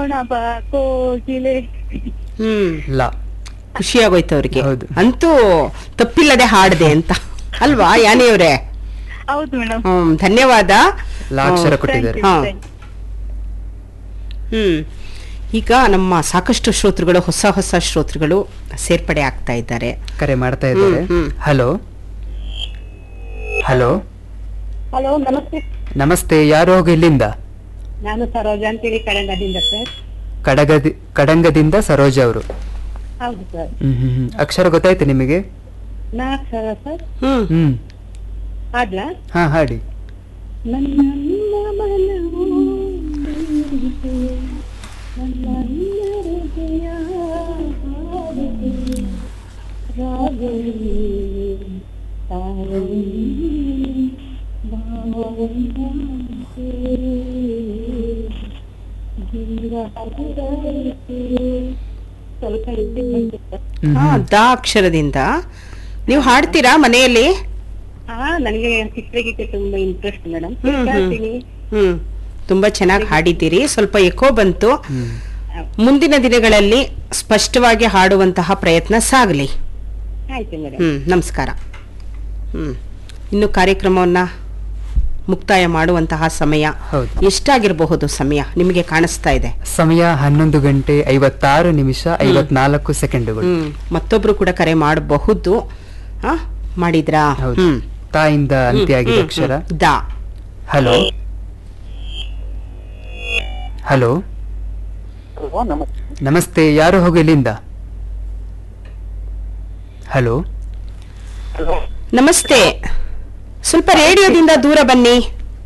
ನೋಡೋಣ ಬಾ ಕೋಗಿಲೆ ಹ್ಮ್ ಲಾ ಖುಷಿಯಾಗೋಯ್ತು ಅವ್ರಿಗೆ ಹೌದು. ಅಂತೂ ತಪ್ಪಿಲ್ಲದೆ ಹಾಡ್ದೆ ಅಂತ ಅಲ್ವಾ ಯಾನಿಯವ್ರೆ ಹೌದು ಮೇಡಮ್ ಹ್ಮ್ ಧನ್ಯವಾದ ಲಾ ಅಕ್ಷರ ಕೊಟ್ಟಿದ್ದಾರೆ ಹಾ. ಹ್ಮ್ ಈಗ ನಮ್ಮ ಸಾಕಷ್ಟು ಶ್ರೋತೃಗಳು ಹೊಸ ಹೊಸ ಶ್ರೋತೃಗಳು ಸೇರ್ಪಡೆ ಆಗ್ತಾ ಇದ್ದಾರೆ ಕರೆ ಮಾಡ್ತಾ ಇದ್ದಾರೆ ಹ್ಮ್, ಹ್ಮ್. ಹಲೋ ಹಲೋ ಹಲೋ ನಮಸ್ತೆ ನಮಸ್ತೆ ಯಾರು ಹೋಗಿ ಇಲ್ಲಿಂದ ನಾನು ಸರೋಜ ಅಂತೇಳಿ ಕಡಂಗದಿಂದ ಸರ್ ಕಡಗದಿ ಕಡಂಗದಿಂದ ಸರೋಜ ಅವರು ಹೌದು ಸರ್ ಹ್ಮ್ ಹ್ಮ್ ಹ್ಮ್. ಅಕ್ಷರ ಗೊತ್ತಾಯ್ತು ನಿಮಗೆ ನಾಲ್ಕು ಸರ ಸರ್ ಹ್ಮ್ ಹ್ಮ್ ಆಡ್ಲಾ ಹಾ ಹಾಡಿ ನನ್ನ ಮನವು ನೀಡಿತು, ನನ್ನ ಹೃದಯ ಹಾಡಿತು, ರಾಗವೇ ತಾಳವೇ ಭಾವವಂತೆ, ಜೀವ ಹರಿದಾಯಿತು. ಸ್ವಲ್ಪ ಇದ್ದೇ ಬಂತು ಸರ್. ಹ್ಮ್ ಹಾ ಹ್ಮ್. ದ ಅಕ್ಷರದಿಂದ ನೀವು ಹಾಡ್ತೀರಾ ಮನೆಯಲ್ಲಿ ಹಾ ನನಗೆ ಚಿತ್ರಗೀತೆ ತುಂಬಾ ಇಂಟ್ರೆಸ್ಟ್ ಮೇಡಮ್ ಹ್ಮ್, ಹ್ಮ್. ಕೇಳ್ತೀನಿ ಹ್ಮ್ ತುಂಬಾ ಚೆನ್ನಾಗಿ ಹಾಡಿದ್ದೀರಿ ಸ್ವಲ್ಪ ಎಕೋ ಬಂತು ಹ್ಮ್. ಮುಂದಿನ ದಿನಗಳಲ್ಲಿ ಸ್ಪಷ್ಟವಾಗಿ ಹಾಡುವಂತಹ ಪ್ರಯತ್ನ ಸಾಗಲಿ ಆಯ್ತು ಮೇಡಮ್ ಹ್ಮ್ ನಮಸ್ಕಾರ ಹ್ಮ್ ಇನ್ನು ಕಾರ್ಯಕ್ರಮವನ್ನ ಮುಕ್ತಾಯ ಮಾಡುವಂತಹ ಸಮಯ ಹೌದು ಎಷ್ಟಾಗಿರಬಹುದು ಸಮಯ ನಿಮಗೆ ಕಾಣಿಸ್ತಾ ಇದೆ ಸಮಯ ಹನ್ನೊಂದು ಗಂಟೆ ಐವತ್ತಾರು ನಿಮಿಷ ಐವತ್ನಾಲ್ಕು ಸೆಕೆಂಡುಗಳು ಹ್ಮ್ ಮತ್ತೊಬ್ರು ಕೂಡ ಕರೆ ಮಾಡಬಹುದು ಹಾ ಮಾಡಿದ್ರಾ ಹೌದು ಹ್ಮ್ ತಾಯಿಂದ ಅಂತ್ಯ ಆಗಿದೆ ಹ್ಮ್, ಅಕ್ಷರ ಹ್ಮ್. ದಾ ಹಲೋ ಹಲೋ ನಮಸ್ತೆ ಯಾರು ಹೋಗಿ ಇಲ್ಲಿಂದ ಹಲೋ ನಮಸ್ತೆ ಸ್ವಲ್ಪ ರೇಡಿಯೋದಿಂದ ದೂರ ಬನ್ನಿ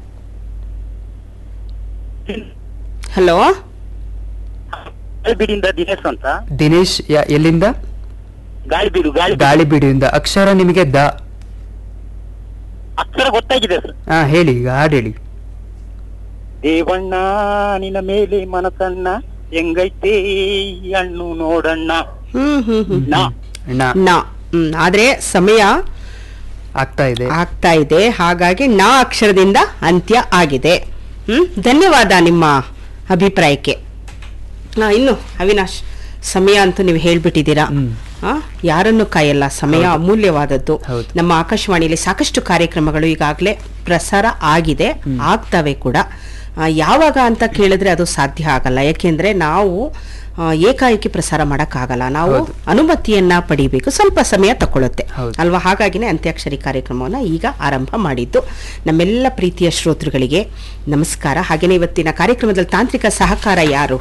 ಹಲೋ ಗಾಳಿಬೀಡಿಂದ ದಿನೇಶ್ ಅಂತ ದಿನೇಶ್ ಯಾ- ಎಲ್ಲಿಂದ ಗಾಳಿಬೀಡು ಗಾಳಿ ಗಾಳಿಬೀಡಿಯಿಂದ ಅಕ್ಷರ ನಿಮಗೆ ದ ಅಕ್ಷರ ಗೊತ್ತಾಗಿದೆ ಸರ್ ಹಾ ಹೇಳಿ ಈಗ ಹಾಡು ಹೇಳಿ ದೇವಣ್ಣ ನಿನ್ನ ಮೇಲೆ ಮನಸಣ್ಣ ಹೆಂಗೈತೆ ಈ ಹಣ್ಣು ನೋಡಣ್ಣ ಹ್ಮ್ ಹ್ಮ್ ಹ್ಮ್ ನಾ ಣ ನಾ ಹ್ಮ್ ಆದ್ರೆ ಸಮಯ ಆಗ್ತಾ ಇದೆ ಆಗ್ತಾ ಇದೆ ಹಾಗಾಗಿ ನಾ ಅಕ್ಷರದಿಂದ ಅಂತ್ಯ ಆಗಿದೆ ಹ್ಮ್ ಧನ್ಯವಾದ ನಿಮ್ಮ ಅಭಿಪ್ರಾಯಕ್ಕೆ ಹಾ ಇನ್ನು ಅವಿನಾಶ್ ಸಮಯ ಅಂತೂ ನೀವು ಹೇಳ್ಬಿಟ್ಟಿದ್ದೀರಾ ಹ್ಮ್. ಆ, ಯಾರನ್ನು ಕಾಯಲ್ಲ ಸಮಯ ಅಮೂಲ್ಯವಾದದ್ದು ಹೌದು. ನಮ್ಮ ಆಕಾಶವಾಣಿಯಲ್ಲಿ ಸಾಕಷ್ಟು ಕಾರ್ಯಕ್ರಮಗಳು ಈಗಾಗಲೇ ಪ್ರಸಾರ ಆಗಿದೆ ಆಗ್ತವೆ ಕೂಡ ಆ, ಯಾವಾಗ ಅಂತ ಕೇಳಿದ್ರೆ ಅದು ಸಾಧ್ಯ ಆಗಲ್ಲ ಯಾಕೆಂದ್ರೆ ನಾವು ಆ, ಏಕಾಏಕಿ ಪ್ರಸಾರ ಮಾಡಕ್ಕಾಗಲ್ಲ ನಾವು ಹೌದು. ಅನುಮತಿಯನ್ನ ಪಡಿಬೇಕು ಸ್ವಲ್ಪ ಸಮಯ ತಕೊಳ್ಳುತ್ತೆ ಹೌದು. ಅಲ್ವಾ ಹಾಗಾಗಿನೇ ಅಂತ್ಯಾಕ್ಷರಿ ಕಾರ್ಯಕ್ರಮವನ್ನು ಈಗ ಆರಂಭ ಮಾಡಿದ್ದು ನಮ್ಮೆಲ್ಲ ಪ್ರೀತಿಯ ಶ್ರೋತೃಗಳಿಗೆ ನಮಸ್ಕಾರ ಹಾಗೆಯೇ ಇವತ್ತಿನ ಕಾರ್ಯಕ್ರಮದಲ್ಲಿ ತಾಂತ್ರಿಕ ಸಹಕಾರ ಯಾರು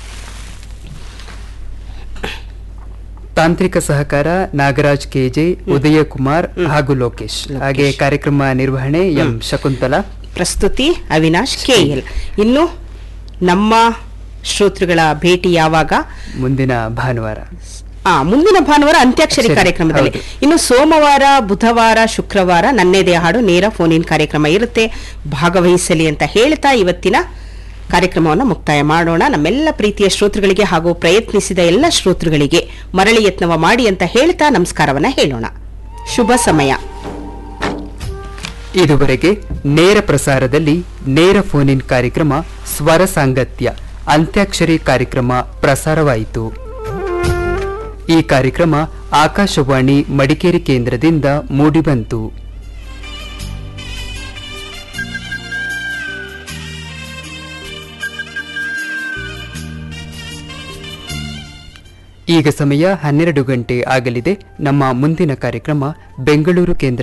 ತಾಂತ್ರಿಕ ಸಹಕಾರ ನಾಗರಾಜ್ ಕೆಜೆ ಉದಯ ಕುಮಾರ್ ಹಾಗೂ ಲೋಕೇಶ್ ಹಾಗೆ ಕಾರ್ಯಕ್ರಮ ನಿರ್ವಹಣೆ ಎಂ ಶಕುಂತಲಾ ಪ್ರಸ್ತುತಿ ಅವಿನಾಶ್ ಕೆಎಲ್ ಇನ್ನು ನಮ್ಮ ಶ್ರೋತೃಗಳ ಭೇಟಿ ಯಾವಾಗ ಮುಂದಿನ ಭಾನುವಾರ ಆ ಮುಂದಿನ ಭಾನುವಾರ ಅಂತ್ಯಾಕ್ಷರಿ ಸರಿ, ಕಾರ್ಯಕ್ರಮದಲ್ಲಿ ಹೌದು. ಇನ್ನು ಸೋಮವಾರ ಬುಧವಾರ ಶುಕ್ರವಾರ ನನ್ನೇದೇ ಹಾಡು ನೇರ ಫೋನ್ ಇನ್ ಕಾರ್ಯಕ್ರಮ ಇರುತ್ತೆ ಭಾಗವಹಿಸಲಿ ಅಂತ ಹೇಳ್ತಾ ಇವತ್ತಿನ ಕಾರ್ಯಕ್ರಮವನ್ನು ಮುಕ್ತಾಯ ಮಾಡೋಣ ನಮ್ಮೆಲ್ಲ ಪ್ರೀತಿಯ ಶ್ರೋತೃಗಳಿಗೆ ಹಾಗೂ ಪ್ರಯತ್ನಿಸಿದ ಎಲ್ಲ ಶ್ರೋತೃಗಳಿಗೆ ಮರಳಿ ಯತ್ನವ ಮಾಡಿ ಅಂತ ಹೇಳ್ತಾ ನಮಸ್ಕಾರವನ್ನ ಹೇಳೋಣ ಶುಭ ಸಮಯ ಇದುವರೆಗೆ ನೇರ ಪ್ರಸಾರದಲ್ಲಿ ನೇರ ಫೋನ್ ಇನ್ ಕಾರ್ಯಕ್ರಮ ಸ್ವರ ಸಾಂಗತ್ಯ ಅಂತ್ಯಾಕ್ಷರಿ ಕಾರ್ಯಕ್ರಮ ಪ್ರಸಾರವಾಯಿತು ಈ ಕಾರ್ಯಕ್ರಮ ಆಕಾಶವಾಣಿ ಮಡಿಕೇರಿ ಕೇಂದ್ರದಿಂದ ಮೂಡಿಬಂತು ಈಗ ಸಮಯ ಹನ್ನೆರಡು ಗಂಟೆ ಆಗಲಿದೆ ನಮ್ಮ ಮುಂದಿನ ಕಾರ್ಯಕ್ರಮ ಬೆಂಗಳೂರು ಕೇಂದ್ರ